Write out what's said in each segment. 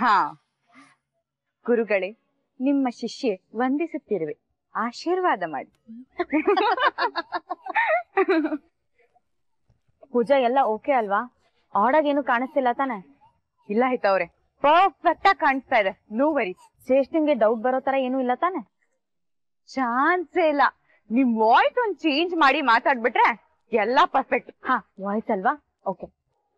ಹಾ ಗುರುಗಳೇ ನಿಮ್ಮ ಶಿಷ್ಯೆ ವಂದಿಸುತ್ತಿರುವೆ ಆಶೀರ್ವಾದ ಮಾಡಿ ಪೂಜಾ ಎಲ್ಲ ಓಕೆ ಅಲ್ವಾ ಆಡಾಗೇನು ಕಾಣಿಸ್ತಿಲ್ಲ ತಾನೆ ಇಲ್ಲ ಹಿತವ್ರೆ ಪರ್ಫೆಕ್ಟ್ ಆಗಿ ಕಾಣಿಸ್ತಾ ಇದೆ ನೋ ವರೀಸ್ ಶ್ರೇಷ್ಠನ್ಗೆ ಡೌಟ್ ಬರೋ ತರ ಏನೂ ಇಲ್ಲ ತಾನೆ ಚಾನ್ಸೇ ಇಲ್ಲ ನಿಮ್ ವಾಯ್ಸ್ ಒಂದ್ ಚೇಂಜ್ ಮಾಡಿ ಮಾತಾಡ್ಬಿಟ್ರೆ ಎಲ್ಲಾ ಪರ್ಫೆಕ್ಟ್ ಹಾ ವಾಯ್ಸ್ ಅಲ್ವಾ ಓಕೆ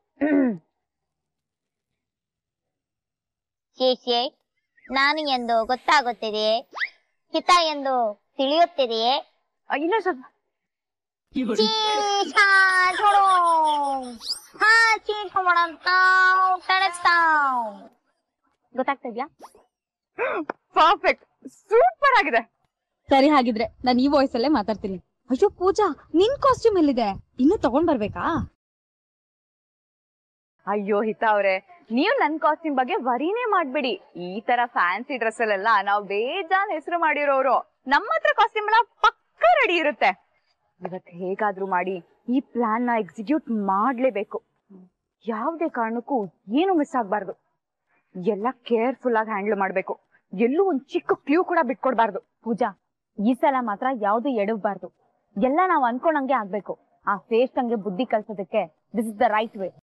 ಶೇಷೆ ನಾನು ಎಂದು ಗೊತ್ತಾಗುತ್ತಿದೆಯೇ ಹಿತ ಎಂದು ತಿಳಿಯುತ್ತಿದೆಯೇ ಇಲ್ಲ ಸ್ವಲ್ಪ ಚೀಷಾ ಛೋಡೋ. ಹಾ ಚೀಷ ಮಾಡಂತಾವ್ ತಡಸ್ತಾವ್. ಗೊತ್ತಾಗ್ತಾ ಇದ್ಯಾ ಪರ್ಫೆಕ್ಟ್ ಸೂಪರ್ ಆಗಿದೆ ಸರಿ ಹಾಗಿದ್ರೆ ನಾನು ಈ ವಾಯ್ಸ್ ಅಲ್ಲೇ ಮಾತಾಡ್ತೀನಿ ಅಯ್ಯೋ ಪೂಜಾ ನಿನ್ ಕಾಸ್ಟ್ಯೂಮ್ ಎಲ್ಲಿದೆ ಇನ್ನು ತಗೊಂಡ್ ಬರ್ಬೇಕಾ ಅಯ್ಯೋ ಹಿತ ಅವ್ರೆ ನೀವು ನನ್ ಕಾಸ್ಟ್ಯೂಮ್ ಬಗ್ಗೆ ವರಿನೇ ಮಾಡ್ಬಿಡಿ ಈ ತರ ಫ್ಯಾನ್ಸಿ ಡ್ರೆಸ್ ಅಲ್ಲೆಲ್ಲ ನಾವ್ ಬೇಜಾನ್ ಹೆಸರು ಮಾಡಿರೋರು ನಮ್ಮ ಹತ್ರ ಕಾಸ್ಟ್ಯೂಮ್ ಎಲ್ಲ ಪಕ್ಕ ರೆಡಿ ಇರುತ್ತೆ ಇವತ್ ಹೇಗಾದ್ರೂ ಮಾಡಿ ಈ ಪ್ಲಾನ್ ನ ಎಕ್ಸಿಕ್ಯೂಟ್ ಮಾಡ್ಲೇಬೇಕು ಯಾವ್ದೇ ಕಾರಣಕ್ಕೂ ಏನು ಮಿಸ್ ಆಗ್ಬಾರ್ದು ಎಲ್ಲ ಕೇರ್ಫುಲ್ ಆಗಿ ಹ್ಯಾಂಡಲ್ ಮಾಡ್ಬೇಕು ಎಲ್ಲೂ ಒಂದ್ ಚಿಕ್ಕ ಕ್ಲೂ ಕೂಡ ಬಿಟ್ಕೊಡ್ಬಾರ್ದು ಪೂಜಾ ಈ ಸಲ ಮಾತ್ರ ಯಾವ್ದು ಎಡವಬಾರ್ದು ಎಲ್ಲ ನಾವ್ ಅನ್ಕೊಂಡಂಗೆ ಆಗ್ಬೇಕು ಆ ಶ್ರೇಷ್ಠಂಗೆ ಬುದ್ಧಿ ಕಲ್ಸೋದಕ್ಕೆ this is the right way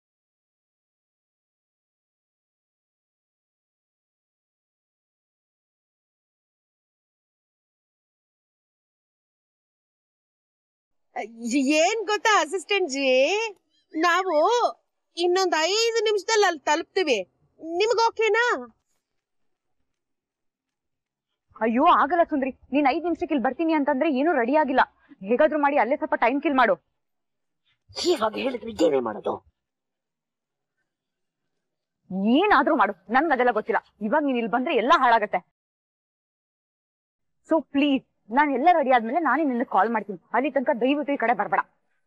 ಏನ್ ಗೊತ್ತಾ ಅಸಿಸ್ಟೆಂಟ್ ಜಿ ನಾವು ಇನ್ನೊಂದ್ ಐದು ನಿಮಿಷದಲ್ಲಿ ಅಲ್ಲಿ ತಲುಪ್ತೀವಿ ನಿಮ್ಗ್ ಓಕೆನಾ ಅಯ್ಯೋ ಆಗಲ್ಲ ಸುಂದ್ರಿ ನೀನ್ ಐದ್ ನಿಮಿಷಕ್ಕೆ ಇಲ್ಲಿ ಬರ್ತೀನಿ ಅಂತಂದ್ರೆ ಏನೂ ರೆಡಿ ಆಗಿಲ್ಲ ಹೇಗಾದ್ರೂ ಮಾಡಿ ಅಲ್ಲೇ ಸ್ವಲ್ಪ ಟೈಮ್ ಕಿಲ್ ಮಾಡು ಇವಾಗ ಹೇಳಿದ್ರೆ ಏನೇ ಮಾಡೋದು ಏನಾದ್ರೂ ಮಾಡು ನನ್ಗೆ ಅದೆಲ್ಲ ಗೊತ್ತಿಲ್ಲ ಇವಾಗ ನೀನ್ ಇಲ್ಲಿ ಬಂದ್ರೆ ಎಲ್ಲ ಹಾಳಾಗತ್ತೆ ಸೊ ಪ್ಲೀಸ್ ನಾನು ಎಲ್ಲ ರೆಡಿ ಆದ್ಮೇಲೆ ನಾನೇ ನಿನ್ನ ಕಾಲ್ ಮಾಡ್ತೀನಿ ಅಲ್ಲಿ ತನಕ ದಯವಿಟ್ಟು ಈ ಕಡೆ ಬರ್ಬೇಡ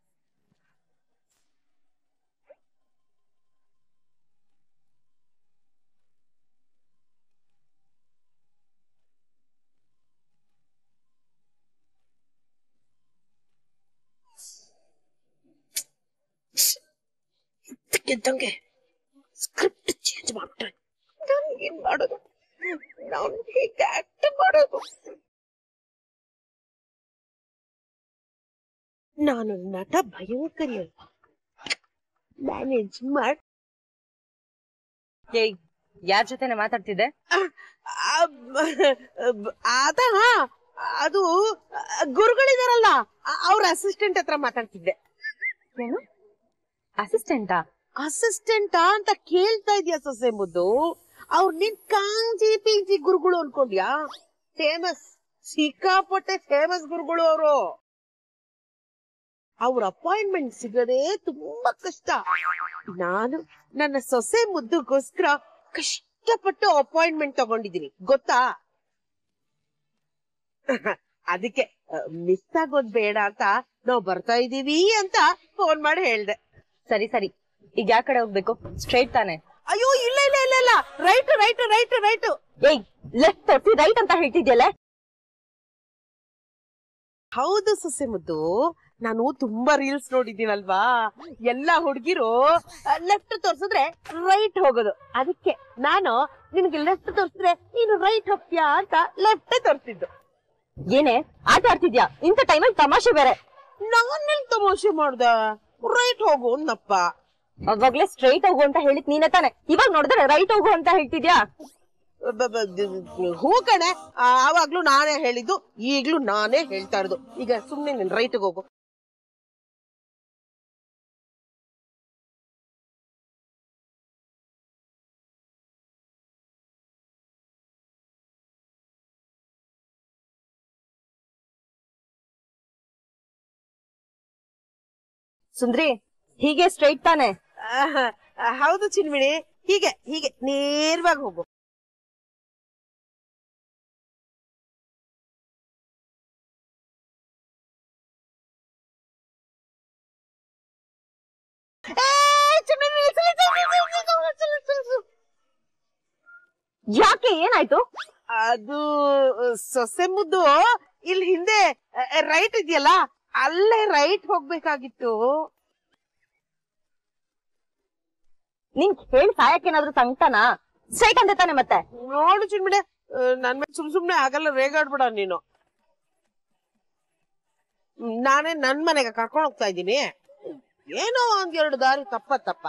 ಇದ್ದಕ್ಕಿದ್ದಂಗೆ ಸ್ಕ್ರಿಪ್ಟ್ ಚೇಂಜ್ ಮಾಡ್ಬಿಟ್ರೆ ನಾನು ಏನ್ ಮಾಡೋದು ನಾನು ಹೇಗೆ ಆಕ್ಟ್ ಮಾಡೋದು ನಾನು ನಟ ಭಯಂಕರಿ ಅಲ್ವಾ ಮ್ಯಾನೇಜ್ ಮಾಡ್ ಏಯ್ ಯಾರ ಜೊತೆನೆ ಮಾತಾಡ್ತಿದ್ದೆ ಅದ ಅದು ಗುರುಗಳಿದಾರಲ್ಲ ಅವ್ರ ಅಸಿಸ್ಟೆಂಟ್ ಹತ್ರ ಮಾತಾಡ್ತಿದ್ದೆ ಏನು ಅಸಿಸ್ಟೆಂಟಾ ಅಸಿಸ್ಟೆಂಟ್ ಅಂತ ಕೇಳ್ತಾ ಇದೀಯ ಸೊಸೆ ಮುದ್ದು ಅವ್ರು ನಿನ್ ಕಾಂಜಿ ಪಿಂಜಿ ಗುರುಗಳು ಅನ್ಕೊಂಡ್ಯಾ ಫೇಮಸ್ ಸಿಕ್ಕಾಪಟ್ಟೆ ಫೇಮಸ್ ಗುರುಗಳು ಅವರು ಅವ್ರ ಅಪಾಯಿಂಟ್ಮೆಂಟ್ ಸಿಗದೆ ತುಂಬಾ ಕಷ್ಟ ನಾನು ನನ್ನ ಸೊಸೆ ಮುದ್ದುಗೋಸ್ಕರ ಕಷ್ಟಪಟ್ಟು ಅಪಾಯಿಂಟ್ಮೆಂಟ್ ತಗೊಂಡಿದ್ದೀನಿ ಗೊತ್ತಾ ಅದಕ್ಕೆ ಮಿಸ್ ಆಗೋದ್ ಬೇಡ ಅಂತ ನಾವ್ ಬರ್ತಾ ಇದೀವಿ ಅಂತ ಫೋನ್ ಮಾಡಿ ಹೇಳ್ದೆ ಸರಿ ಸರಿ ಈಗ ಯಾವ ಕಡೆ ಹೋಗ್ಬೇಕು ಸ್ಟ್ರೈಟ್ ತಾನೆ ಅಯ್ಯೋ ಇಲ್ಲ ಇಲ್ಲ ಇಲ್ಲ ಇಲ್ಲ ರೈಟ್ ರೈಟ್ ರೈಟ್ ರೈಟ್ ಏಯ್ ಲೆಫ್ಟ್ ತೋರ್ಸಿ ರೈಟ್ ಅಂತ ಹೇಳ್ತಿದ್ಯಲ್ಲ ಹೌದು ಸೊಸೆ ಮುದ್ದು ನಾನು ತುಂಬಾ ರೀಲ್ಸ್ ನೋಡಿದ್ದೀನಲ್ವಾ ಎಲ್ಲಾ ಹುಡುಗಿರು ಲೆಫ್ಟ್ ತೋರ್ಸಿದ್ರೆ ರೈಟ್ ಹೋಗೋದು ಅದಕ್ಕೆ ನಾನು ನಿನಗೆ ಲೆಫ್ಟ್ ತೋರ್ಸಿದ್ರೆ ನೀನು ರೈಟ್ ಹೋಗ್ತೀಯಾ ಅಂತ ಲೆಫ್ಟ್ ತೋರ್ಸಿದ್ದು ಏನೇ ಆಟ ಆಡ್ತಿದ್ಯಾ ಇಂಥ ಟೈಮಲ್ಲಿ ತಮಾಷೆ ಬೇರೆ ನಾನೆಲ್ ತಮಾಷೆ ಮಾಡ್ದ ರೈಟ್ ಹೋಗು ಅನ್ನಪ್ಪ ಅವಾಗ್ಲೇ ಸ್ಟ್ರೈಟ್ ಹೋಗು ಅಂತ ಹೇಳಿದ್ ನೀನೇ ತಾನೆ ಇವಾಗ ನೋಡಿದ್ರೆ ರೈಟ್ ಹೋಗು ಅಂತ ಹೇಳ್ತಿದ್ಯಾ ಬ- ಬ- ದ್- ಹೂ ಕಣೆ ಆ, ಆವಾಗ್ಲೂ ನಾನೇ ಹೇಳಿದ್ದು ಈಗ್ಲೂ ನಾನೇ ಹೇಳ್ತಾ ಇರೋದು ಈಗ ಸುಮ್ನೆ ನೀನ್ ರೈಟ್ ಹೋಗು ಸುಂದ್ರಿ ಹೀಗೆ ಸ್ಟ್ರೈಟ್ ತಾನೆ ಆಹ್, ಹೌದು ಚಿನ್ಮಿಣಿ ಹೀಗೆ ಹೀಗೆ ನೇರವಾಗಿ ಹೋಗು ಏ, ಚಿನ್ಮಿಣಿ, ನಿಲ್ಸು, ನಿಲ್ಸು, ನಿಲ್ಸು, ನಿಲ್ಸು, ನಿಲ್ಸು, ನಿಲ್ಸು, ನಿಲ್ಸು. ಯಾಕೆ ಏನಾಯ್ತು ಅದು ಸೊಸೆ ಮುದ್ದು ಇಲ್ಲಿ ಹಿಂದೆ ರೈಟ್ ಇದೆಯಲ್ಲ ಅಲ್ಲೇ ರೈಟ್ ಹೋಗ್ಬೇಕಾಗಿತ್ತು ನಿನ್ ಹೇಳಿ ಸಾಯಕ್ಕೇನಾದ್ರೂ ಸಂಕಟನಾ ಸ್ಟ್ರೈಟ್ ಅಂತ ತಾನೆ ಮತ್ತೆ ನೋಡು ಚಿನ್ಮಿಡೆ ನನ್ ಮೇಲೆ ಸುಮ್ ಸುಮ್ನೆ ಆಗಲ್ಲ ರೇಗಾಡ್ಬೇಡ ನೀನು ಹ್ಮ್, ನಾನೇ ನನ್ ಮನೆಗೆ ಕರ್ಕೊಂಡು ಹೋಗ್ತಾ ಇದ್ದೀನಿ ಏನೋ ಒಂದ್ ಎರಡು ದಾರಿ ತಪ್ಪ ತಪ್ಪ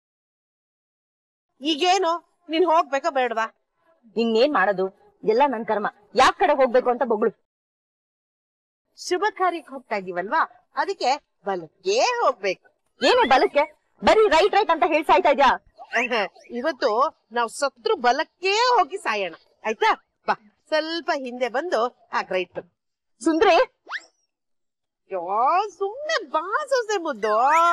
ಈಗೇನು ನೀನ್ ಹೋಗ್ಬೇಕಾ ಬೇಡವಾ ಇನ್ನೇನ್ ಮಾಡೋದು ಎಲ್ಲ ನನ್ ಕರ್ಮ ಯಾಕ್ ಕಡೆ ಹೋಗ್ಬೇಕು ಅಂತ ಬೊಗಳು ಶುಭ ಕಾರ್ಯಕ್ಕೆ ಹೋಗ್ತಾ ಇದೀವಲ್ವಾ ಅದಕ್ಕೆ ಬಲಕ್ಕೆ ಹೋಗ್ಬೇಕು ಏನೇ ಬಲಕ್ಕೆ ಬರೀ ರೈಟ್ ರೈಟ್ ಅಂತ ಹೇಳಿ ಸಾಯ್ತಾ ಇದ್ಯಾ ಇವತ್ತು ನಾವು ಸತ್ರು ಬಲಕ್ಕೆ ಹೋಗಿ ಸಾಯೋಣ ಆಯ್ತಾ ಬಾ ಸ್ವಲ್ಪ ಹಿಂದೆ ಬಂದು ಆ ರೈಟ್ ಸುಂದ್ರಿ ಯೋ ಸುಮ್ನೆ ಬಾ ಸೊಸೆ ಮುದ್ದು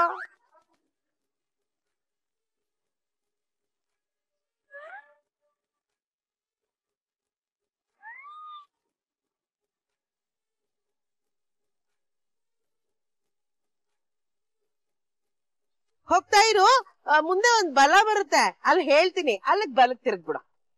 ಹೋಗ್ತಾ ಇರು ಆ, ಮುಂದೆ ಒಂದ್ ಬಲ ಬರುತ್ತೆ ಅಲ್ಲಿ ಹೇಳ್ತೀನಿ ಅಲ್ಲಿಗ್ ಬಲಕ್ ತಿರ್ಗ್ಬಿಡ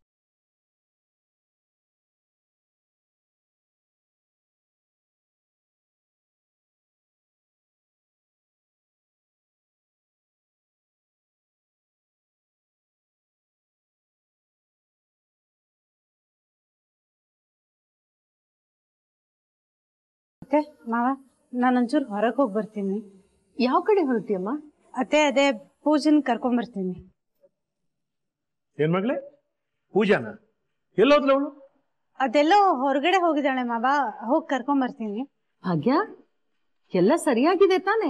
ಅತ್ತೆ ಮಾವ ನಾನೊಂಚೂರು ಹೊರಗೆ ಹೋಗಿ ಬರ್ತೀನಿ ಯಾವ ಕಡೆ ಹೊರಟಿಯಮ್ಮ ಅತ್ತೆ ಅದೇ ಪೂಜನ್ ಕರ್ಕೊಂಡ್ ಬರ್ತೀನಿ ಏನ್ ಮಗಳೇ ಪೂಜಾನ ಎಲ್ಲೋದ್ಲ ಅವಳು ಅದೆಲ್ಲೋ ಹೊರಗಡೆ ಹೋಗಿದ್ದಾಳೆ ಮಾವ ಹೋಗಿ ಕರ್ಕೊಂಡ್ ಬರ್ತೀನಿ ಭಾಗ್ಯ ಎಲ್ಲ ಸರಿಯಾಗಿದೆ ತಾನೆ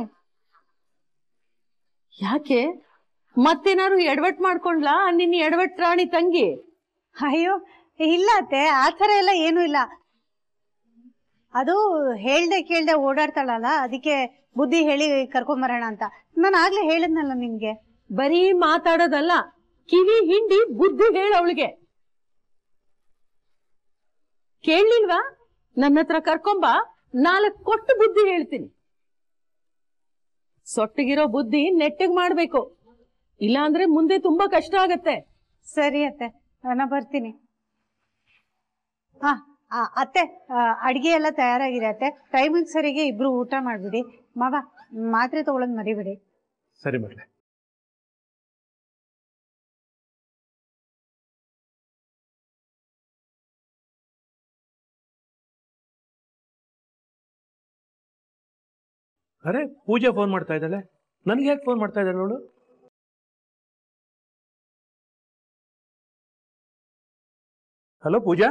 ಯಾಕೆ ಮತ್ತೇನಾದ್ರು ಎಡವಟ್ ಮಾಡ್ಕೊಂಡ್ಲಾ ನಿನ್ನ ಎಡವಟ್ ರಾಣಿ ತಂಗಿ ಅಯ್ಯೋ ಇಲ್ಲ ಅತ್ತೆ ಆ ಥರ ಎಲ್ಲ ಏನೂ ಇಲ್ಲ ಅದು ಹೇಳ್ದೆ ಕೇಳ್ದೆ ಓಡಾಡ್ತಾಳಲ್ಲ ಅದಕ್ಕೆ ಬುದ್ಧಿ ಹೇಳಿ ಕರ್ಕೊಂಡ್ ಬರೋಣ ಅಂತ ನಾನು ಆಗ್ಲೇ ಹೇಳಿದ್ನಲ್ಲ ನಿಮ್ಗೆ ಬರೀ ಮಾತಾಡೋದಲ್ಲ ಕಿವಿ ಹಿಂಡಿ ಬುದ್ಧಿ ಹೇಳ ಅವಳಿಗೆ ಕೇಳಲಿಲ್ವಾ ನನ್ನ ಹತ್ರ ಕರ್ಕೊಂಬ ನಾಲ್ಕು ಕೊಟ್ಟು ಬುದ್ಧಿ ಹೇಳ್ತೀನಿ ಸೊಟ್ಟಿಗಿರೋ ಬುದ್ಧಿ ನೆಟ್ಟಗ್ ಮಾಡ್ಬೇಕು ಇಲ್ಲಾಂದ್ರೆ ಮುಂದೆ ತುಂಬಾ ಕಷ್ಟ ಆಗತ್ತೆ ಸರಿ ಅತ್ತೆ ನಾ ಬರ್ತೀನಿ ಹಾ ಆ, ಅತ್ತೆ ಆ, ಅಡ್ಗೆ ಎಲ್ಲ ತಯಾರಾಗಿದೆ ಅತ್ತೆ ಟೈಮಿಂಗ್ ಸರಿಗೆ ಇಬ್ರು ಊಟ ಮಾಡ್ಬಿಡಿ ಮಾವ ಮಾತ್ರೆ ತಗೊಳಕ್ ಮರಿಬಿಡಿ ಸರಿ ಮಗಳೇ ಅರೆ ಪೂಜಾ ಫೋನ್ ಮಾಡ್ತಾ ಇದ್ದಾಳೆ ನನ್ಗೆ ಯಾಕೆ ಫೋನ್ ಮಾಡ್ತಾ ಇದ್ದಾಳೆ ಅವಳು ಹಲೋ ಪೂಜಾ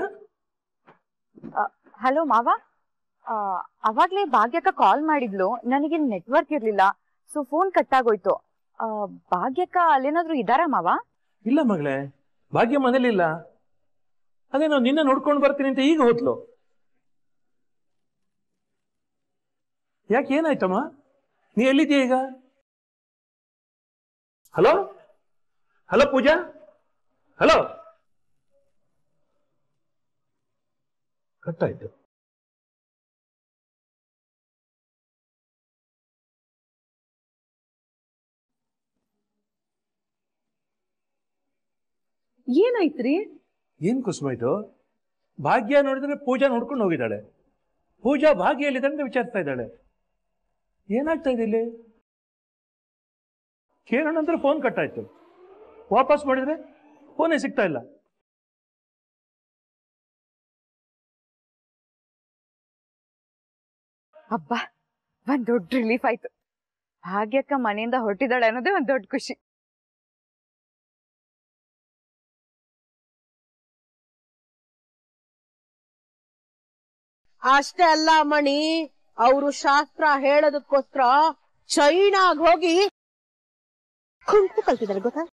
ಹಲೋ ಮಾವ ಆ, ಅವಾಗ್ಲೇ ಭಾಗ್ಯಕ್ಕ ಕಾಲ್ ಮಾಡಿದ್ಲು ನನಗೆ ನೆಟ್ವರ್ಕ್ ಇರ್ಲಿಲ್ಲ ಸೊ ಫೋನ್ ಕಟ್ ಆಗೋಯ್ತು ಆ, ಭಾಗ್ಯಕ್ಕ ಅಲ್ಲೇನಾದ್ರೂ ಇದಾರಾ ಮಾವ ಇಲ್ಲ ಮಗಳೇ ಭಾಗ್ಯ ಮನೇಲಿಲ್ಲ ಅದೇ ನಾವು ನಿನ್ನ ನೋಡ್ಕೊಂಡು ಬರ್ತೀನಿ ಅಂತ ಈಗ ಹೋದ್ಲು ಯಾಕೆ ಏನಾಯ್ತಮ್ಮ ನೀ ಎಲ್ಲಿದ್ದೀಯ ಈಗ ಹಲೋ ಹಲೋ ಪೂಜಾ ಹಲೋ ಕಟ್ಟಾಯ್ತು ಏನಾಯ್ತ್ರಿ ಏನ್ ಕುಸುಮ ಇದು ಭಾಗ್ಯ ನೋಡಿದ್ರೆ ಪೂಜಾ ನೋಡ್ಕೊಂಡು ಹೋಗಿದ್ದಾಳೆ ಪೂಜಾ ಭಾಗ್ಯ ಎಲ್ಲಿದ್ದಾಳೆ ಅಂತ ವಿಚಾರಿಸ್ತಾ ಇದ್ದಾಳೆ ಏನಾಗ್ತಾ ಇದೆ ಇಲ್ಲಿ ಕೇಳೋಣ ಅಂದ್ರೆ ಫೋನ್ ಕಟ್ಟಾಯ್ತು ವಾಪಸ್ ಮಾಡಿದ್ರೆ ಫೋನೇ ಸಿಗ್ತಾ ಇಲ್ಲ ಅಬ್ಬಾ ಒಂದ್ ದೊಡ್ಡ ರಿಲೀಫ್ ಆಯ್ತು ಭಾಗ್ಯಕ್ಕ ಮನೆಯಿಂದ ಹೊರಟಿದ್ದಾಳೆ ಅನ್ನೋದೇ ಒಂದ್ ದೊಡ್ಡ ಖುಷಿ ಅಷ್ಟೇ ಅಲ್ಲ ಮಣಿ ಅವರು ಶಾಸ್ತ್ರ ಹೇಳೋದಕ್ಕೋಸ್ಕರ ಚೈನಾಗ್ ಹೋಗಿ ಕುಂಟು ಕಲ್ತಿದ್ದಾರೆ ಗೊತ್ತಾ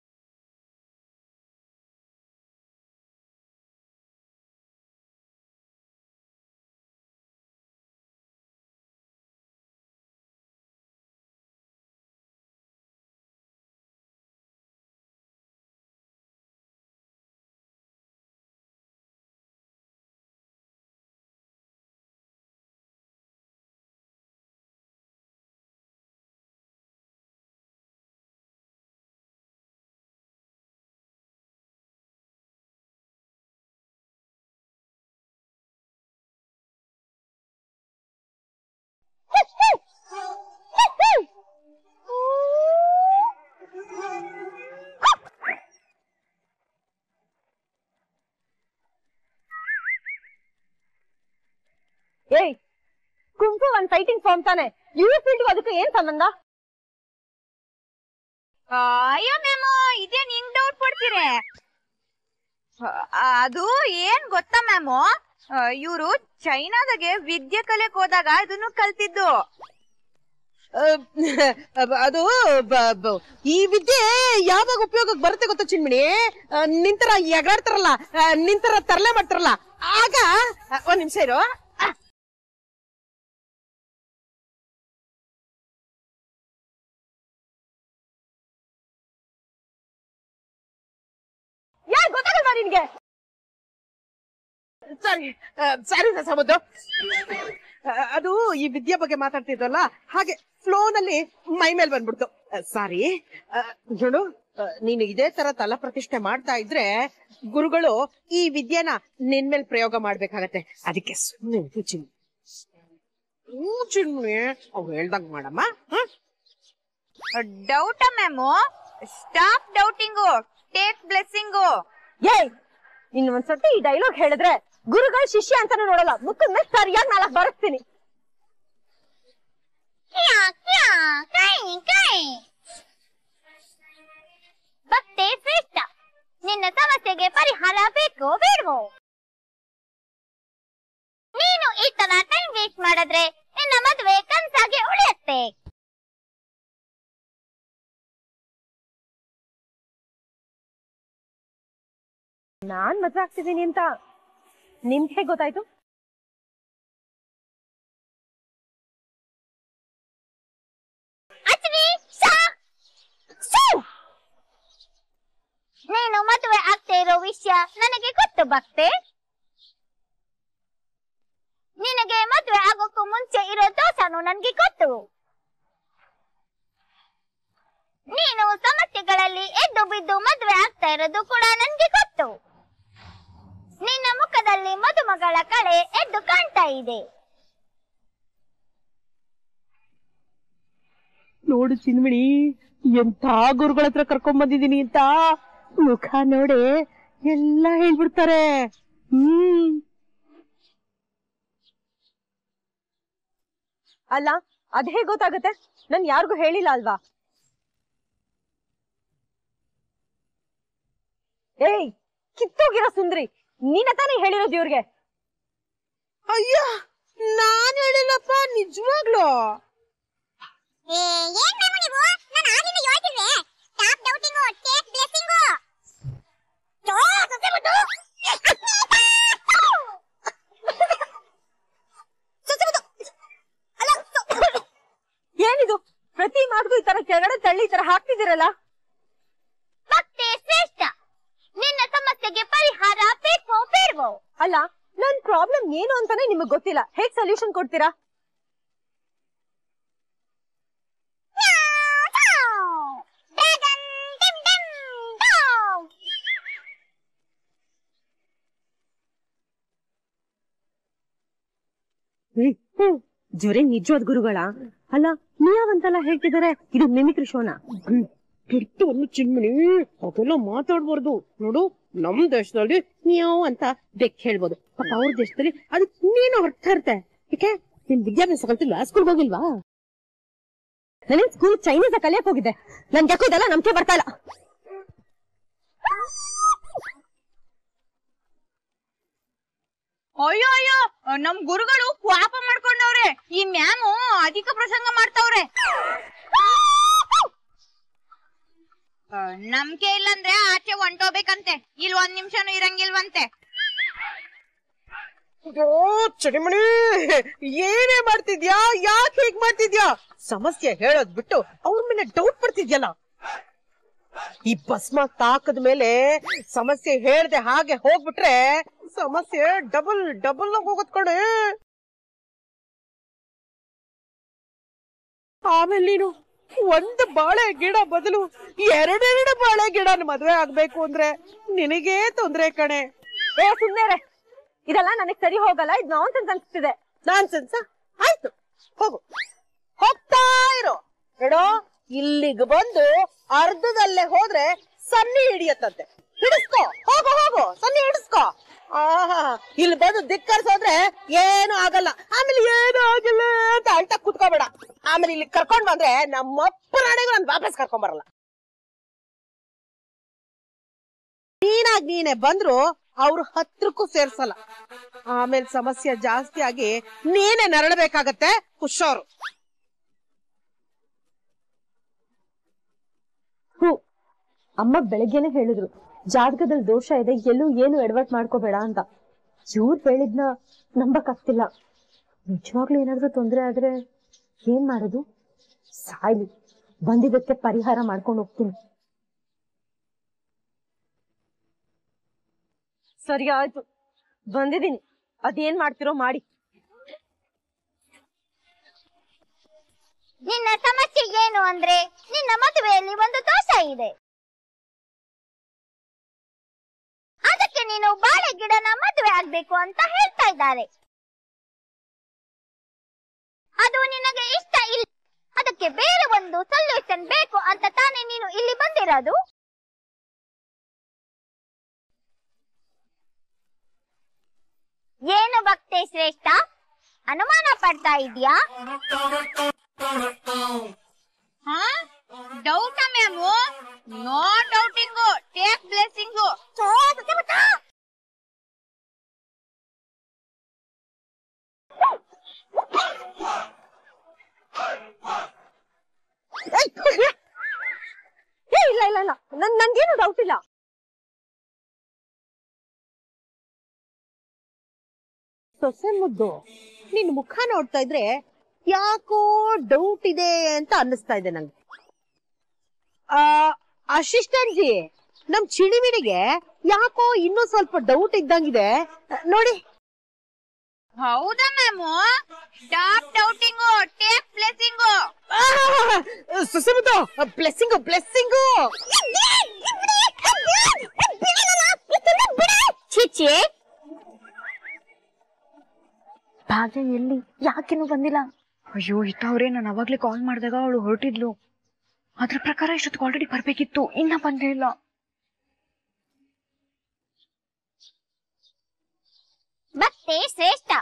ಏಯ್ ಕುಂಫು ಒಂದ್ ಫೈಟಿಂಗ್ ಫಾರ್ಮ್ ತಾನೆ ಇವ್ರ ಫೀಲ್ಡ್ ಅದಕ್ಕೆ ಏನ್ ಸಂಬಂಧ ಅಯ್ಯೋ ಮ್ಯಾಮ್ ಇದೇನ್ ಹಿಂಗ್ ಡೌಟ್ ಪಡ್ತೀರಿ ಅದು ಏನ್ ಗೊತ್ತಾ ಮ್ಯಾಮ್ ಇವರು ಚೈನಾದಾಗೆ ವಿದ್ಯೆ ಕಲಿಯಕ್ ಹೋದಾಗ ಇದನ್ನು ಕಲ್ತಿದ್ದು ಅಹ್, ಅದು ಬ- ಬ- ಈ ವಿದ್ಯೆ ಯಾವಾಗ ಉಪಯೋಗಕ್ಕೆ ಬರುತ್ತೆ ಗೊತ್ತಾ ಚಿನ್ಮಿಣಿ ಅಹ್, ನಿಂತರ ಎಗಾಡ್ತಾರಲ್ಲ ಅಹ್, ನಿಂತರ ತರಲೆ ಮಾಡ್ತಾರಲ್ಲ ಆಗ ಅಹ್, ಒಂದ್ ನಿಮಿಷ ಇರು ಯಾರ್ ಗೊತ್ತಾಗಲ್ವಾ ನಿನ್ಗೆ ಸಾರಿ ಸಾರಿ ಸಮುದ್ರ ಅದು ಈ ವಿದ್ಯೆ ಬಗ್ಗೆ ಮಾತಾಡ್ತಿದ್ವಲ್ಲ ಹಾಗೆ ಫ್ಲೋ ನಲ್ಲಿ ಮೈ ಮೇಲ್ ಬಂದ್ಬಿಡ್ತು ಸಾರಿ ನೋಡು ಅಹ್, ನೀನು ಇದೇ ತರ ತಲ ಪ್ರತಿಷ್ಠೆ ಮಾಡ್ತಾ ಇದ್ರೆ ಗುರುಗಳು ಈ ವಿದ್ಯೆನ ನಿನ್ ಮೇಲೆ ಪ್ರಯೋಗ ಮಾಡ್ಬೇಕಾಗತ್ತೆ ಅದಕ್ಕೆ ಸುಮ್ಮನೆ ಚಿನ್ ಚಿನ್ಮಿ ಅವ್ ಹೇಳ್ದಂಗ್ ಮಾಡಮ್ಮ ಹ? Doubt ma'am stop doubting take blessings ಏಯ್ ಇನ್ ಒಂದ್ಸತಿ ಈ ಡೈಲಾಗ್ ಹೇಳಿದ್ರೆ ಗುರುಗಳ ಶಿಷ್ಯ ಅಂತಾನು ನೋಡಲ್ಲ ಮುಖದ ಮೇಲೆ ಸರಿಯಾಗಿ ನಾಲ್ಕು ಬರೆಸ್ತೀನಿ ಕ್ಯಾ ಕ್ಯಾ ಕೈ ಕೈ ಭಕ್ತಿ ಶ್ರೇಷ್ಠ ನಿನ್ನ ಸಮಸ್ಯೆಗೆ ಪರಿಹಾರ ಬೇಕು ಬೇಡವೋ ನೀನು ಈ ತರ ಟೈಮ್ ವೇಸ್ಟ್ ಮಾಡಿದ್ರೆ ನಿನ್ನ ಮದುವೆ ಕನ್ಸಾಗಿ ಉಳಿಯುತ್ತೆ ನಾನ್ ಮದ್ವೆ ಆಗ್ತಿದ್ದೀನಿ ಅಂತ ನಿಮ್ಗೆ ಹೇಗ್ ಗೊತ್ತಾಯ್ತು ಅಚ್ವಿ ಸಾ ಸು ನೀನು ಮದುವೆ ಆಗ್ತಾ ಇರೋ ವಿಷಯ ನನಗೆ ಗೊತ್ತು ಭಕ್ತೆ ನಿನಗೆ ಮದುವೆ ಆಗೋಕ್ಕೂ ಮುಂಚೆ ಇರೋ ದೋಷನು ನನಗೆ ಗೊತ್ತು ನೀನು ಸಮಸ್ಯೆಗಳಲ್ಲಿ ಎದ್ದು ಬಿದ್ದು ಮದುವೆ ಆಗ್ತಾ ಇರೋದು ಕೂಡ ನನಗೆ ಗೊತ್ತು ನಿನ್ನ ಮುಖದಲ್ಲಿ ಮದುಮಗಳ ಕಳೆ ಎದ್ದು ಕಾಣ್ತಾ ಇದೆ ನೋಡು ಚಿನ್ಮಿಣಿ ಎಂತ ಗುರುಗಳ ಹತ್ರ ಕರ್ಕೊಂಡ್ ಬಂದಿದೀನಿ ಅಂತ ಮುಖ ನೋಡೆ ಎಲ್ಲ ಹೇಳ್ಬಿಡ್ತಾರೆ ಹ್ಮ್ ಅಲ್ಲ ಅದ್ ಹೇಗ್ ಗೊತ್ತಾಗುತ್ತೆ ನನ್ ಯಾರಿಗೂ ಹೇಳಿಲ್ಲ ಅಲ್ವಾ ಏಯ್ ಕಿತ್ತೋಗಿರೋ ಸುಂದ್ರಿ ನೀನ ತಾನೇ ಹೇಳಿರೋದು ಇವ್ರಿಗೆ ಅಯ್ಯ ನಾನ್ ಹೇಳಿಲ್ಲಪ್ಪ ನಿಜವಾಗ್ಲು ಏ, ಏನ್ ಮ್ಯಾಮ್ ನೀವು ನಾನು ಆಗಿಂದ ಹೇಳ್ತಿದ್ದೆ ಸ್ಟಾಪ್ ಡೌಟಿಂಗು ಟೇಕ್ ಬ್ಲೆಸ್ಸಿಂಗು ಜೋ ಸೊಸೆ ಮುದ್ದು ಸೊಸೆ ಮುದ್ದು ಅಲ್ಲ ಸೊ- ಏನಿದು ಪ್ರತಿ ಮಾರ್ಗು ಈ ತರ ಕೆಳಗಡೆ ತಳ್ಳಿ ಈ ತರ ಹಾಕ್ತಿದ್ದೀರಲ್ಲ ಭಕ್ತಿ ಶ್ರೇಷ್ಠ ನಿನ್ನ ಸಮಸ್ಯೆಗೆ ಪರಿಹಾರ ಬೇಕು ಬೇಡವೋ ಅಲ್ಲ ನನ್ ಪ್ರಾಬ್ಲಮ್ ಏನು ಅಂತಾನೆ ನಿಮಗ್ ಗೊತ್ತಿಲ್ಲ ಹೇಗ್ ಸೊಲ್ಯೂಷನ್ ಕೊಡ್ತೀರಾ ಡ್ರ್ಯಾಗನ್ ಡಿಮ್ ಡಿಮ್ ಡಾವ್ ಜೊರೆ ನಿಜವಾದ ಗುರುಗಳ ಅಲ್ಲ ನೀವಂತೆಲ್ಲ ಹೇಳ್ತಿದಾರೆ ಇದು ಮಿಮಿಕ್ರಿ ಶೋನ ಕೆಟ್ಟು ಒಂದು ಚಿನ್ಮಿಣಿ ಅದೆಲ್ಲ ಮಾತಾಡ್ಬಾರ್ದು ನೋಡು ನಮ್ ದೇಶದಲ್ಲಿ ನೀವು ಅಂತ ಬೆಕ್ ಹೇಳ್ಬೋದು ಪಾಪ ಅವ್ರ ದೇಶದಲ್ಲಿ ಅದಕ್ಕೆ ಇನ್ನೇನು ಅರ್ಥ ಇರುತ್ತೆ ಯಾಕೆ ನಿನ್ ವಿದ್ಯಾಭ್ಯಾಸ ಕಲ್ತಿಲ್ವಾ ಸ್ಕೂಲ್ಗೆ ಹೋಗಿಲ್ವಾ ನನಗೆ ಸ್ಕೂಲ್ ಚೈನೀಸ್ ಕಲಿಯಕ್ ಹೋಗಿದ್ದೆ ನನ್ ಯಾಕೋ ಇದೆಲ್ಲ ನಂಬಿಕೆ ಬರ್ತಾ ಇಲ್ಲ ಅಯ್ಯೋ ಅಯ್ಯೋ ನಮ್ ಗುರುಗಳು ಪಾಪ ಮಾಡ್ಕೊಂಡವ್ರೆ ಈ ಮ್ಯಾಮು ಅಧಿಕ ಪ್ರಸಂಗ ಮಾಡ್ತಾವ್ರೆ ನಂಬಿಕೆ ಇಲ್ಲಂದ್ರೆ ಆಚೆ ಹೊಂಟೋಬೇಕಂತೆ ಇಲ್ಲಿ ಒಂದ್ ನಿಮಿಷನೂ ಇರಂಗಿಲ್ವಂತೆ ಅಯ್ಯೋ ಚಡಿಮಣಿ ಏನೇ ಮಾಡ್ತಿದ್ಯಾ ಯಾಕೆ ಹೀಗ್ ಮಾಡ್ತಿದ್ಯಾ ಸಮಸ್ಯೆ ಹೇಳೋದ್ ಬಿಟ್ಟು ಅವ್ರ ಮೇಲೆ ಡೌಟ್ ಪಡ್ತಿದ್ಯಲ್ಲ ಈ ಭಸ್ಮ ತಾಕದ ಮೇಲೆ ಸಮಸ್ಯೆ ಹೇಳ್ದೆ ಹಾಗೆ ಹೋಗ್ಬಿಟ್ರೆ ಸಮಸ್ಯೆ ಡಬಲ್ ಡಬಲ್ ಹೋಗತ್ ಕಣೆ ಆಮೇಲೆ ನೀನು ಒಂದು ಬಾಳೆ ಗಿಡ ಬದಲು ಎರಡೆರಡು ಬಾಳೆ ಗಿಡನ ಮದ್ವೆ ಆಗ್ಬೇಕು ಅಂದ್ರೆ ನಿನಗೇ ತೊಂದ್ರೆ ಕಣೆ ಏ ಸುಮ್ನೆ ಇದೆಲ್ಲ ನನಗ್ ಸರಿ ಹೋಗಲ್ಲ ಇದು ನಾನ್ ಸೆನ್ಸ್ ಅನ್ಸ್ತಿದೆ ನಾನ್ಸೆನ್ಸ ಆಯ್ತು ಹೋಗು ಹೋಗ್ತಾ ಇರೋ ನೋಡೋ ಇಲ್ಲಿಗೆ ಬಂದು ಅರ್ಧದಲ್ಲೇ ಹೋದ್ರೆ ಸನ್ನಿ ಹಿಡಿಯತ್ತಂತೆ ಹಿಡಿಸ್ಕೋ ಹೋಗು ಹೋಗು ಸನ್ನಿ ಹಿಡಿಸ್ಕೋ ಆಹಾ ಇಲ್ಲಿ ಬಂದು ಧಿಕ್ಕರ್ಸೋದ್ರೆ ಏನು ಆಗಲ್ಲ ಆಮೇಲೆ ಏನು ಆಗಿಲ್ಲ ಅಂತ ಅಳ್ತಾ ಕುತ್ಕೋಬೇಡ ಆಮೇಲೆ ಇಲ್ಲಿ ಕರ್ಕೊಂಡ್ ಬಂದ್ರೆ ನಮ್ಮಪ್ಪ ನಾಡಿಗೂ ನಾನು ವಾಪಸ್ ಕರ್ಕೊಂಡ್ ಬರಲ್ಲ ನೀನಾಗ್ ನೀನೆ ಬಂದ್ರು ಅವ್ರು ಹತ್ರಕ್ಕೂ ಸೇರ್ಸಲ್ಲ ಆಮೇಲೆ ಸಮಸ್ಯೆ ಜಾಸ್ತಿ ಆಗಿ ನೀನೇ ನರಳಬೇಕಾಗತ್ತೆ ಹುಷಾರು ಅಮ್ಮ ಬೆಳಗ್ಗೆನೆ ಹೇಳಿದ್ರು ಜಾತಕದಲ್ಲಿ ದೋಷ ಇದೆ ಎಲ್ಲೂ ಏನು ಎಡವಟ್ ಮಾಡ್ಕೋಬೇಡ ಅಂತ ಇವ್ರು ಹೇಳಿದ್ನ ನಂಬಕ್ ಆಗ್ತಿಲ್ಲ ನಿಜವಾಗ್ಲೂ ಏನಾದ್ರೂ ತೊಂದ್ರೆ ಆದ್ರೆ ಏನ್ ಮಾಡೋದು ಸಾಯ್ಲಿ ಬಂದಿದ್ದಕ್ಕೆ ಪರಿಹಾರ ಮಾಡ್ಕೊಂಡು ಹೋಗ್ತೀನಿ ಸರಿ ಆಯ್ತು ಬಂದಿದ್ದೀನಿ ಅದೇನ್ ಮಾಡ್ತಿರೋ ಮಾಡಿ ನಿನ್ನ ಸಮಸ್ಯೆ ಏನು ಅಂದ್ರೆ ನಿನ್ನ ಮದುವೆಯಲ್ಲಿ ಒಂದು ದೋಷ ಇದೆ ಅದಕ್ಕೆ ನೀನು ಬಾಳೆ ಗಿಡನ ಮದುವೆ ಆಗ್ಬೇಕು ಅಂತ ಹೇಳ್ತಾ ಇದ್ದಾರೆ ಅದು ನಿನಗೆ ಇಷ್ಟ ಇಲ್ಲ ಅದಕ್ಕೆ ಬೇರೆ ಒಂದು ಸೊಲ್ಯೂಷನ್ ಬೇಕು ಅಂತ ತಾನೇ ನೀನು ಇಲ್ಲಿ ಬಂದಿರೋದು ಏನು ಭಕ್ತೆ ಶ್ರೇಷ್ಠ ಅನುಮಾನ ಪಡ್ತಾ ಇದೀಯಾ doubt ma'am no doubting take blessing ಏ ಇಲ್ಲ ಇಲ್ಲ ಇಲ್ಲ ನನ್ ನನ್ಗೇನು ಡೌಟ್ ಇಲ್ಲ ಸೊಸೆ ಮುದ್ದು ನಿನ್ ಮುಖ ನೋಡ್ತಾ ಇದ್ರೆ ಯಾಕೋ ಡೌಟ್ ಇದೆ ಅಂತ ಅನ್ನಿಸ್ತಾ ಇದೆ ನಂಗೆ ಆ ಅಸಿಸ್ಟೆಂಟ್ ಜಿ ನಮ್ ಚಿಣಿಮಿಣಿಗೆ ಯಾಕೋ ಇನ್ನೂ ಸ್ವಲ್ಪ ಡೌಟ್ ಇದ್ದಂಗಿದೆ ನೋಡಿ ಹೌದಾ ma'am stop doubting take blessing ಸೊಸೆ ಮುದ್ದು ಬ್ಲೆಸ್ಸಿಂಗು ಬ್ಲೆಸ್ಸಿಂಗು ಚಿಚಿ ಭಾಗ್ಯ ಎಲ್ಲಿ ಯಾಕಿನ್ನೂ ಬಂದಿಲ್ಲ ಅಯ್ಯೋ ಇತ್ತವ್ರೆ ನಾನು ಅವಾಗ್ಲೇ ಕಾಲ್ ಮಾಡಿದಾಗ ಅವಳು ಹೊರಟಿದ್ಲು ಅದ್ರ ಪ್ರಕಾರ ಇಷ್ಟೊತ್ತಿಗೆ ಆಲ್ರೆಡಿ ಬರ್ಬೇಕಿತ್ತು ಇನ್ನ ಬಂದೇ ಇಲ್ಲ ಭಕ್ತೆ ಶ್ರೇಷ್ಠ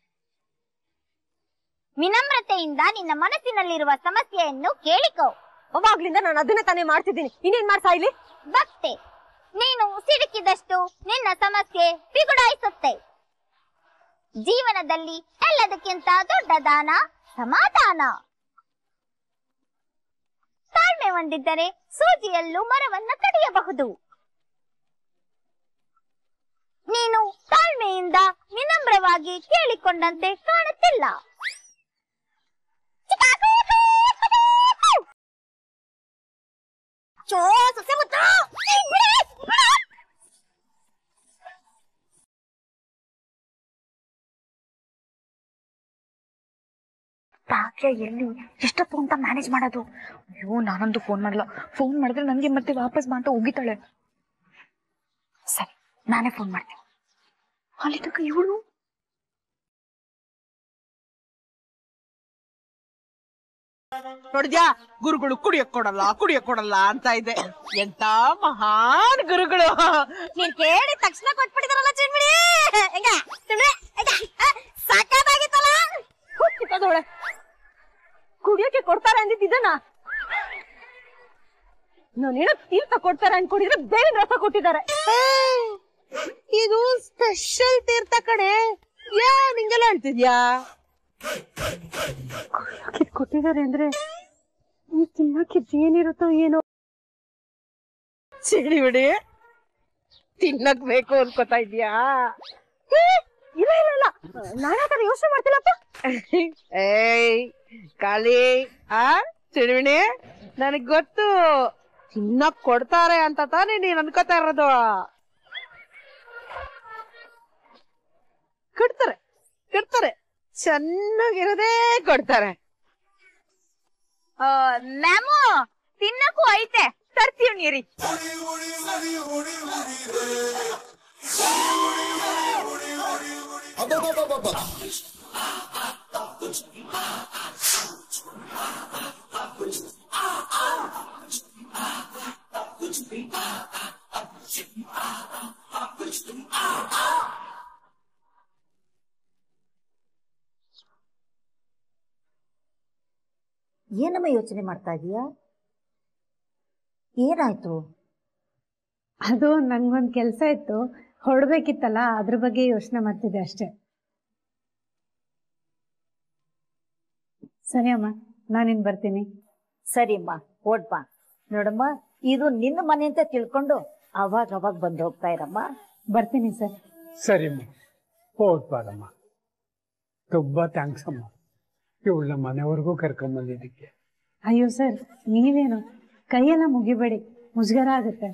ವಿನಮ್ರತೆಯಿಂದ ನಿನ್ನ ಮನಸ್ಸಿನಲ್ಲಿರುವ ಸಮಸ್ಯೆಯನ್ನು ಕೇಳಿಕೋ ಅವಾಗ್ಲಿಂದ ನಾನು ಅದನ್ನ ತಾನೇ ಮಾಡ್ತಿದ್ದೀನಿ ಇನ್ನೇನ್ ಮಾಡ್ತಾ ಇಲ್ಲಿ ಭಕ್ತೆ ನೀನು ಸಿಡುಕಿದಷ್ಟು ನಿನ್ನ ಸಮಸ್ಯೆ ಬಿಗುಡಾಯಿಸುತ್ತೆ ಜೀವನದಲ್ಲಿ ಎಲ್ಲದಕ್ಕಿಂತ ದೊಡ್ಡ ದಾನ ಸಮಾಧಾನ ತಾಳ್ಮೆ ಹೊಂದಿದ್ದರೆ ಸೂಜಿಯಲ್ಲೂ ಮರವನ್ನ ಕಡಿಯಬಹುದು ನೀನು ತಾಳ್ಮೆಯಿಂದ ವಿನಮ್ರವಾಗಿ ಕೇಳಿಕೊಂಡಂತೆ ಕಾಣುತ್ತಿಲ್ಲ ಚೋ ಸೊಸೆ ಮುತ್ತು! ಏ, ಬಿಡೆ, ಬಿಡೆ! ಭಾಗ್ಯ ಎಲ್ಲಿ ಎಷ್ಟೊತ್ತು ಅಂತ ಮ್ಯಾನೇಜ್ ಮಾಡೋದು ಅಯ್ಯೋ ನಾನಂತೂ ಫೋನ್ ಮಾಡಲ್ಲ ಫೋನ್ ಮಾಡಿದ್ರೆ ನನಗೆ ಮತ್ತೆ ವಾಪಸ್ ಬಾ ಅಂತ ಹೋಗಿತಾಳೆ ಸರಿ ನಾನೇ ಫೋನ್ ಮಾಡ್ತೀನಿ ಅಲ್ಲಿ ತನಕ ಇವಳು ನೋಡಿದ್ಯಾ ಗುರುಗಳು ಕುಡಿಯಕ್ ಕೊಡಲ್ಲ ಕುಡಿಯಕ್ ಕೊಡಲ್ಲ ಅಂತ ಇದೆ ಎಂತ ಮಹಾನ್ ಗುರುಗಳು ನೀನ್ ಕೇಳಿದ ತಕ್ಷಣ ಕೊಟ್ಬಿಟ್ಟಿದಾರಲ್ಲ ಚಿನ್ಮಿಡಿ ಈಗ ಚಿನ್ಮಿಡಿ, ಈಗ, ಆ, ಸಖತ್ತಾಗಿತ್ತಲ್ಲ ಹುಚ್ಚಿಟ್ಟದೋಳೆ ಕುಡಿಯೋಕೆ ಕೊಡ್ತಾರೆ ಅಂದಿದ್ದನ ನಾನೇನೋ ತೀರ್ಥ ಕೊಡ್ತಾರೆ ಅನ್ಕೊಂಡಿದ್ರೆ ಬೇರೆ ರಸ ಕೊಟ್ಟಿದ್ದಾರೆ ಇದು ಸ್ಪೆಷಲ್ ತೀರ್ಥ ಕಡೆ ಯಾ ನಿಂಗೆಲ್ಲ ಹೇಳ್ತಿದ್ಯಾ ಕುಡಿಯೋಕೆ ಕೊಟ್ಟಿದ್ದಾರೆ ಅಂದ್ರೆ ಈ ತಿನ್ನಕ್ಕೆ ಏನಿರುತ್ತೋ ಏನೋ ಸಿಡಿ ಬಿಡಿ ತಿನ್ನಕ್ ಬೇಕು ಅನ್ಕೋತಾ ಇದ್ಯಾ ಏ, ಇಲ್ಲ ಇಲ್ಲ ಇಲ್ಲ ನಾನೇ ಆ ಥರ ಯೋಚನೆ ಮಾಡ್ತಿಲ್ಲಪ್ಪ ಏಯ್ ಕಾಳಿ ಆ ಚಿಡಿಬಿಡಿ ನನಗ್ ಗೊತ್ತು ತಿನ್ನಕ್ ಕೊಡ್ತಾರೆ ಅಂತ ತಾನೇ ನೀನ್ ಅನ್ಕೋತಾ ಇರೋದು ಕೊಡ್ತಾರೆ ಕೊಡ್ತಾರೆ ಚೆನ್ನಾಗಿರೋದೇ ಕೊಡ್ತಾರೆ ಮ್ಯಾಮು ತಿನ್ನಕ್ಕೂ ಐತೆ ತರ್ತೀವ್ ನೀರಿ ಏನಮ್ಮ ಯೋಚನೆ ಮಾಡ್ತಾ ಇದೀಯಾ ಏನಾಯ್ತು ಅದು ನನ್ಗೊಂದ್ ಕೆಲ್ಸ ಇತ್ತು ಹೊರಡ್ಬೇಕಿತ್ತಲ್ಲ ಅದ್ರ ಬಗ್ಗೆ ಯೋಚನೆ ಮಾಡ್ತಿದ್ದೆ ಅಷ್ಟೇ ಸರಿ ಅಮ್ಮ ನಾನಿನ್ ಬರ್ತೀನಿ ಸರಿಮ್ಮ ಓಡ್ಬಾ ನೋಡಮ್ಮ ಇದು ನಿನ್ನ ಮನೆ ಅಂತ ತಿಳ್ಕೊಂಡು ಅವಾಗ ಅವಾಗ ಬಂದು ಹೋಗ್ತಾ ಇರಮ್ಮ ಬರ್ತೀನಿ ಸರ್ ಸರಿಮ್ಮ ಹೋಗ್ಬಾರಮ್ಮ ತುಂಬಾ ಥ್ಯಾಂಕ್ಸ್ ಅಮ್ಮ ಇವಳನ್ನ ಮನೆವರೆಗೂ ಕರ್ಕೊಂಬಂದಿದ್ದಕ್ಕೆ ಅಯ್ಯೋ ಸರ್ ನೀವೇನು ಕೈಯೆಲ್ಲ ಮುಗಿಬೇಡಿ ಮುಜುಗರ ಆಗುತ್ತೆ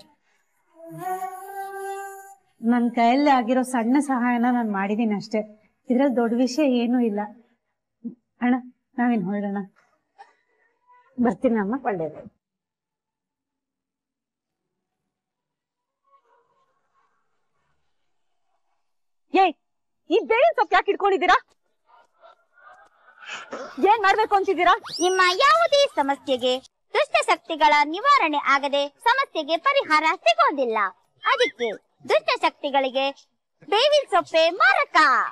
ನನ್ನ ಕೈಯಲ್ಲಿ ಆಗಿರೋ ಸಣ್ಣ ಸಹಾಯನ ನಾನು ಮಾಡಿದ್ದೀನಿ ಅಷ್ಟೇ ಇದ್ರಲ್ಲಿ ದೊಡ್ಡ ವಿಷಯ ಏನೂ ಇಲ್ಲ ಅಣ್ಣ ನಾವಿನ್ ಹೊರಡೋಣ ಬರ್ತೀನಿ ಅಮ್ಮ ಒಳ್ಳೇದು ಏಯ್ ಈ ಬೇವಿನ ಸೊಪ್ಪು ಯಾಕೆ ಇಟ್ಕೊಂಡಿದ್ದೀರಾ ಏನ್ ಮಾಡ್ಬೇಕು ಅಂತಿದ್ದೀರಾ ನಿಮ್ಮ ಯಾವುದೇ ಸಮಸ್ಯೆಗೆ ದುಷ್ಟ ಶಕ್ತಿಗಳ ನಿವಾರಣೆ ಆಗದೆ ಸಮಸ್ಯೆಗೆ ಪರಿಹಾರ ಸಿಗೋದಿಲ್ಲ ಅದಕ್ಕೆ ದುಷ್ಟ ಶಕ್ತಿಗಳಿಗೆ ಬೇವಿನ ಸೊಪ್ಪೆ ಮಾರಕ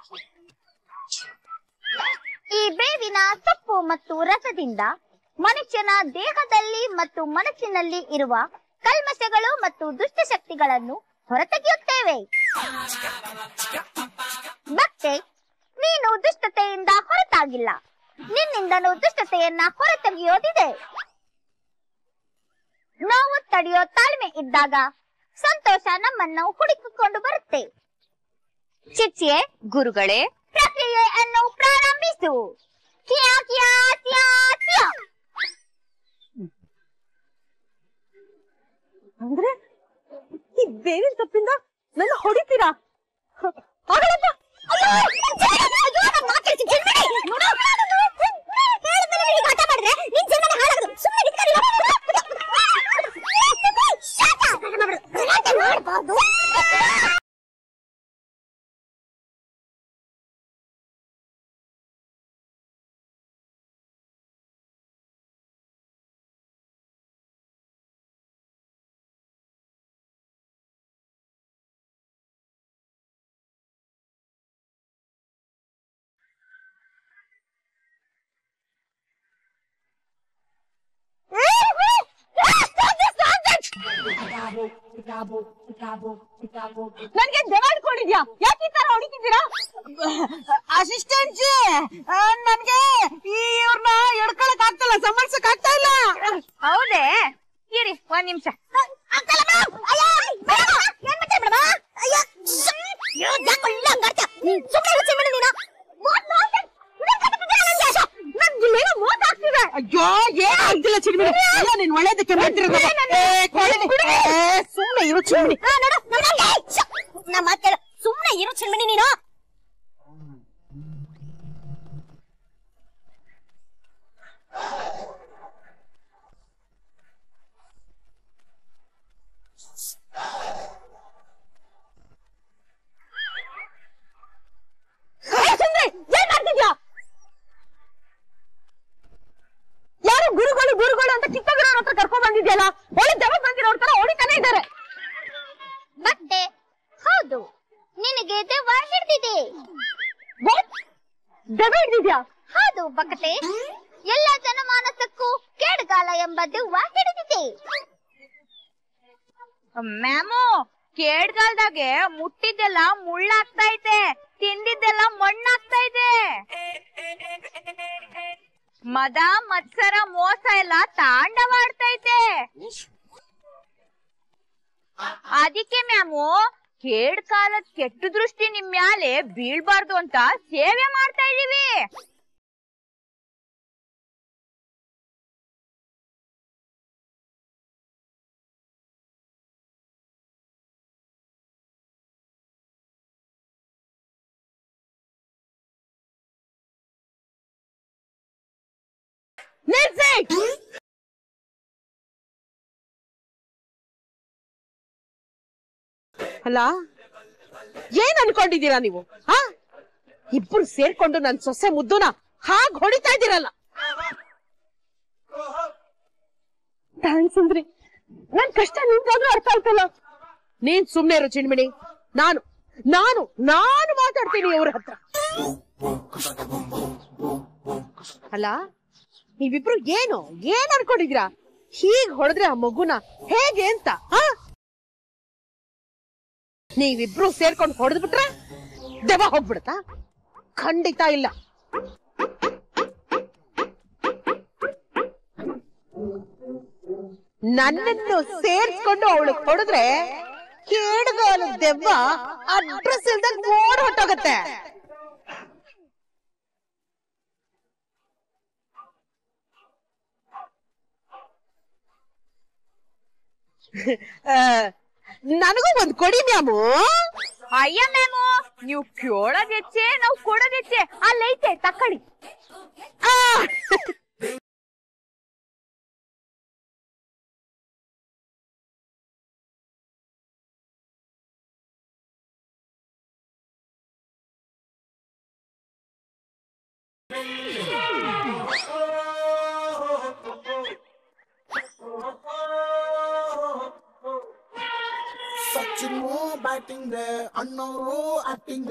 ಈ ಬೇವಿನ ಸೊಪ್ಪು ಮತ್ತು ರಸದಿಂದ ಮನುಷ್ಯನ ದೇಹದಲ್ಲಿ ಮತ್ತು ಮನಸ್ಸಿನಲ್ಲಿ ಇರುವ ಕಲ್ಮಶಗಳು ಮತ್ತು ದುಷ್ಟ ಶಕ್ತಿಗಳನ್ನು ಹೊರತೆಗೆಯುತ್ತೇವೆ ಭಕ್ತೆ ನೀನು ದುಷ್ಟತೆಯಿಂದ ಹೊರತಾಗಿಲ್ಲ ನಿನ್ನಿಂದಲೂ ದುಷ್ಟತೆಯನ್ನ ಹೊರತೆಗೆಯೋದಿದೆ ನೋವು ತಡೆಯೋ ತಾಳ್ಮೆ ಇದ್ದಾಗ ಸಂತೋಷ ನಮ್ಮನ್ನು ಹುಡುಕಿಕೊಂಡು ಬರುತ್ತೆ ಚಿಚ್ಯೆ ಗುರುಗಳೇ ಪ್ರಕ್ರಿಯೆಯನ್ನು ಪ್ರಾರಂಭಿಸು ಕ್ಯಾ ಕ್ಯಾ ಕ್ಯಾ ಕ್ಯಾ ಅಂದ್ರೆ ಈ ಬೇವಿನ ಸೊಪ್ಪಿಂದ ನನ್ನ ಹೊಡಿತೀರಾ ಆಗಲ್ಲಪ್ಪ ಅಯ್ಯೋ, ಅಯ್ಯೋ, ನನ್ ಮಾತ್ ಕೇಳ್ಸಿ, ಜಿಲ್ಮೆಣಿ. ನೋಡು, ಹೇಳಿದ್ಮೇಲೆ ನಿನಗೆ ಹಠ ಮಾಡಿದ್ರೆ ನಿನ್ ಜೀವನನೇ ಹಾಳಾಗೋದು. ಸುಮ್ನೆ ನಿಂತ್ಕೊಳ್ಳಿ. Shut up. ಗಲಾಟೆ ಮಾಡ್ಬಾರ್ದು. ನನ್ಗೆ ದೆವ್ವ ಅನ್ಕೊಂಡಿದ್ಯಾ ಯಾಕೆ ಈ ತರ ಹೊಡಿತಿದ್ದೀರಾ ಅಸಿಸ್ಟೆಂಟ್ ನನ್ಗೆ ಈ ಇವ್ರನ್ನ ಎಡ್ಕೊಳಕ್ ಆಗ್ತಿಲ್ಲ ಸಂಭಾಳ್ಸಕ್ ಆಗ್ತಾ ಇಲ್ಲ ಹೌದೇ ಇರಿ ಒಂದ್ ನಿಮಿಷ ಆಗ್ತಲ್ಲ ಮೇಡಮ್. ಅಯ್ಯೋ, ಮೇಡಮ್, ಏನ್ ಮಾಡ್ತೀರಿ ಮೇಡಮ್? ಅಯ್ಯೋ, ಸುಮ್ನೆ ಅಯ್ಯೋ, ಯಾಕೋ ಇಲ್ಲ ಹಂಗಾಡ್ತೀಯ? ನೀನ್ ಸುಮ್ನೆ ಇರು ಚಿಮ್ಮಣ್ಣಿ ನೀನು. ಮೋತ್ ನೋಡ್ದೆ. ನೀನ್ ಕಟ್ಬಿಟ್ಟಿದ್ದೀಯ ನನ್ಗೆ. ನನ್ ಇಲ್ಲೇನೋ ಮೋತ್ ಆಗ್ತಿದೆ. ಅಯ್ಯೋ ಏನ್ ಆಗ್ತಿಲ್ಲ ಚಿನ್ಮಿಣಿ ಎಲ್ಲ ನೀನ್ ಒಳ್ಳೇದಕ್ಕೆ ಮಾಡ್ತಿರೋದು ಏ, ಕೊಡಿ. ಏ, ಸುಮ್ನೆ ಇರು ಚಿನ್ಮಿಣಿ ಆ, ನೋಡು, ನೋಡು, ಏಯ್, ಶ್ಶ್. ನನ್ ಮಾತ್ ಕೇಳು. ಸುಮ್ನೆ ಇರು ಚಿಮ್ಮಣ್ಣಿ ನೀನು ಏನ್ ಮಾಡ್ತಿದ್ಯಾ ಯಾರು ಗುರುಗಳು ಗುರುಗಳು ಅಂತ ಕಿತ್ತಗಿರೋರ್ ಹತ್ರ ಕರ್ಕೊಂಡ್ ಬಂದಿದ್ಯಲ್ಲ ಒಳ್ಳೆ ದೆವ್ವ ಬಂದಿರೋರ್ ತರ ಹೊಡಿತಾನೆ ಇದ್ದಾರೆ ಬಟ್ಟೆ ಹೌದು ನಿನಗೆ ದೆವ್ವ ಹಿಡ್ದಿದೆ ದೆವ್ವ ಹಿಡ್ದಿದ್ಯಾ ಹೌದು ಬಕತೆ ಎಲ್ಲ ಜನಮಾನಸಕ್ಕೂ ಕೇಡುಗಾಲ ಎಂಬ ದೆವ್ವ ಹಿಡಿದಿದೆ ಮ್ಯಾಮು ಕೇಡ್ಗಾಲ್ದಾಗೆ ಮುಟ್ಟಿದ್ದೆಲ್ಲ ಮುಳ್ಳಾಗ್ತೈತೆ ತಿಂದಿದ್ದೆಲ್ಲ ಮಣ್ಣಾಗ್ತೈತೆ ಮದ ಮತ್ಸರ ಮೋಸ ಎಲ್ಲ ತಾಂಡವಾಡ್ತೈತೆ ಅದಕ್ಕೆ ಮ್ಯಾಮು ಕೇಡ್ ಕಾಲದ ಕೆಟ್ಟ ದೃಷ್ಟಿ ನಿಮ್ ಮ್ಯಾಲೆ ಬೀಳ್ಬಾರ್ದು ಅಂತ ಸೇವೆ ಮಾಡ್ತಾ ಇದೀವಿ ನಿಲ್ಸಿ ಅಲ್ಲ ಏನ್ ಅನ್ಕೊಂಡಿದ್ದೀರಾ ನೀವು ಹಾ ಇಬ್ರು ಸೇರ್ಕೊಂಡು ನನ್ ಸೊಸೆ ಮುದ್ದುನ ಹಾಗ್ ಹೊಡಿತಾ ಇದ್ದೀರಲ್ಲ ಥ್ಯಾಂಕ್ಸ್ ಅಂದ್ರಿ ನನ್ ಕಷ್ಟ ನಿಂತಾದ್ರೂ ಅರ್ಥ ಆಗ್ತಲ್ಲ ನೀನ್ ಸುಮ್ನೆ ಇರು ಚಿಣ್ಮಿಣಿ ನಾನು ನಾನು ನಾನು ಮಾತಾಡ್ತೀನಿ ಇವ್ರ ಹತ್ರ ಅಲ್ಲ ನೀವಿಬ್ರು ಏನು ಏನ್ ಅನ್ಕೊಂಡಿದೀರಾ ಹೀಗ್ ಹೊಡೆದ್ರೆ ಆ ಮಗುನ ಹೇಗೆ ಅಂತ ಆ? ನೀವಿಬ್ರು ಸೇರ್ಕೊಂಡು ಹೊಡೆದ್ಬಿಟ್ರೆ ದೆವ್ವ ಹೋಗ್ಬಿಡತ್ತಾ ಖಂಡಿತ ಇಲ್ಲ ನನ್ನನ್ನು ಸೇರ್ಸ್ಕೊಂಡು ಅವಳು ಹೊಡೆದ್ರೆ ಕೇಡುಗಾಲ ದೆವ್ವ ಅಡ್ರೆಸ್ ಇಲ್ದಾಗ ಓಡ್ ಹೊಟ್ಟೋಗತ್ತೆ ಆ, ನನಗೂ ಒಂದ್ ಕೊಡಿ ಮ್ಯಾಮು ಅಯ್ಯ ಮ್ಯಾಮು ನೀವು ಕೇಳೋದ್ ಹೆಚ್ಚೆ ನಾವು ಕೊಡೋದ್ ಹೆಚ್ಚೆ ಅಲ್ಲೈತೆ ತಕ್ಕಡಿ ಆ! ಸಚಿನ್ ಬ್ಯಾಟಿಂಗ್ ಅಣ್ಣವರು ಆಕ್ಟಿಂಗ್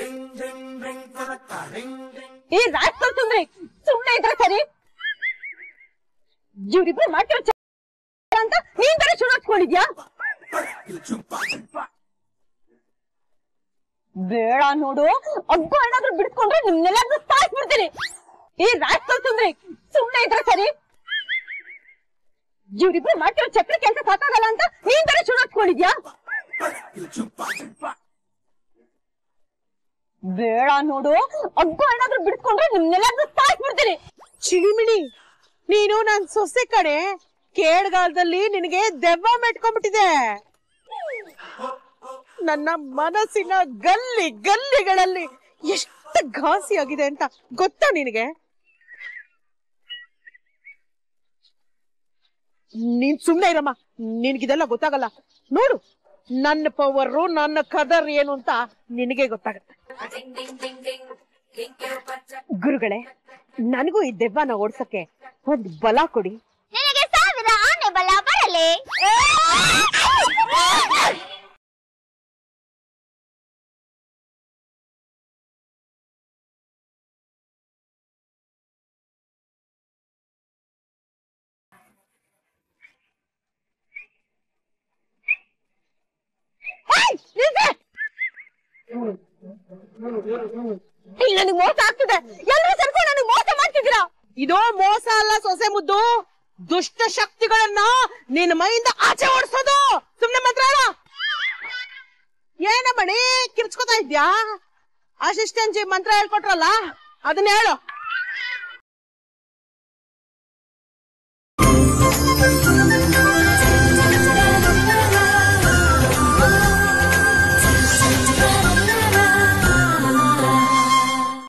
ಈ ರಾಜ್ಕಲ್ ಸುಮ್ನೆ ಸುಮ್ನೆ ಇದ್ರೆ ಸರಿ ಇವ್ರಿಬ್ರು ಮಾಡ್ತಿರೋ ಚ- ಅಂತ ನೀನ್ ಬೇರೆ ಶುರು ಹಚ್ಕೊಂಡಿದ್ಯಾ ಬೇಡ ನೋಡು ಅಗ್ಗು ಏನಾದ್ರೂ ಬಿಡಿಸ್ಕೊಂಡ್ರೆ ನಿಮ್ನೆಲ್ಲ ಸಾಯಿಸ್ಬಿಡ್ತೀನಿ ಈ ರಾಜ್ಕಲ್ ಸುಮ್ನೆ ಸುಮ್ನೆ ಇದ್ರೆ ಸರಿ ಇವ್ರಿಬ್ರು ಮಾಡ್ತಿರೋ ಚಕ್ರ ಕೆಲಸ ಸಾಕಾಗಲ್ಲ ಅಂತ ನೀನ್ ಬೇರೆ ಶುರು ಹಚ್ಕೊಂಡಿದ್ಯಾ ಬೇಡ ನೋಡು ಅಗ್ಗು ಏನಾದ್ರೂ ಬಿಡಿಸ್ಕೊಂಡ್ರೆ ನಿಮ್ನೆಲ್ಲ ಸಾಯಿಸ್ಬಿಡ್ತೀನಿ ಚಿಳಿಮಿಳಿ ನೀನು ನನ್ ಸೊಸೆ ಕಡೆ ಕೇಳ್ಗಾಲದಲ್ಲಿ ನಿನಗೆ ದೆವ್ವ ಮೆಟ್ಕೊಂಡ್ಬಿಟ್ಟಿದೆ ನನ್ನ ಮನಸ್ಸಿನ ಗಲ್ಲಿ ಗಲ್ಲಿಗಳಲ್ಲಿ ಎಷ್ಟು ಘಾಸಿ ಆಗಿದೆ ಅಂತ ಗೊತ್ತಾ ನಿನಗೆ ನೀನ್ ಸುಮ್ನೆ ಇರಮ್ಮ ನಿನ್ಗಿದೆಲ್ಲ ಗೊತ್ತಾಗಲ್ಲ ನೋಡು ನನ್ನ ಪವರು ನನ್ನ ಕದರ್ ಏನು ಅಂತ ನಿನಗೆ ಗೊತ್ತಾಗತ್ತೆ ಗುರುಗಳೇ ನನಗೂ ಈ ದೆವ್ವನ ಓಡ್ಸಕ್ಕೆ ಒಂದ್ ಬಲ ಕೊಡಿ ನಿನಗೆ ಸಾವಿರ ಆನೆ ಬಲ ಬರಲಿ ಇಲ್ಲಿ ನನಗೆ ಮೋಸ ಆಗ್ತಿದೆ ಎಲ್ಲರೂ ಸೇರ್ಕೊಂಡು ನನಗೆ ಮೋಸ ಮಾಡ್ತಿದ್ದೀರಾ ಇದು ಮೋಸ ಅಲ್ಲ ಸೊಸೆ ಮುದ್ದು ದುಷ್ಟ ಶಕ್ತಿಗಳನ್ನ ನಿನ್ನ ಮೈಯಿಂದ ಆಚೆ ಓಡಿಸೋದು ಸುಮ್ನೆ ಮಾತ್ರ ಏನ ಮಣಿ ಕಿರ್ಚ್ಕೊತಾ ಇದ್ಯಾ ಅಸಿಸ್ಟೆಂಟ್ ಮಂತ್ರ ಹೇಳ್ಕೊಟ್ರಲ್ಲ ಅದನ್ನ ಹೇಳು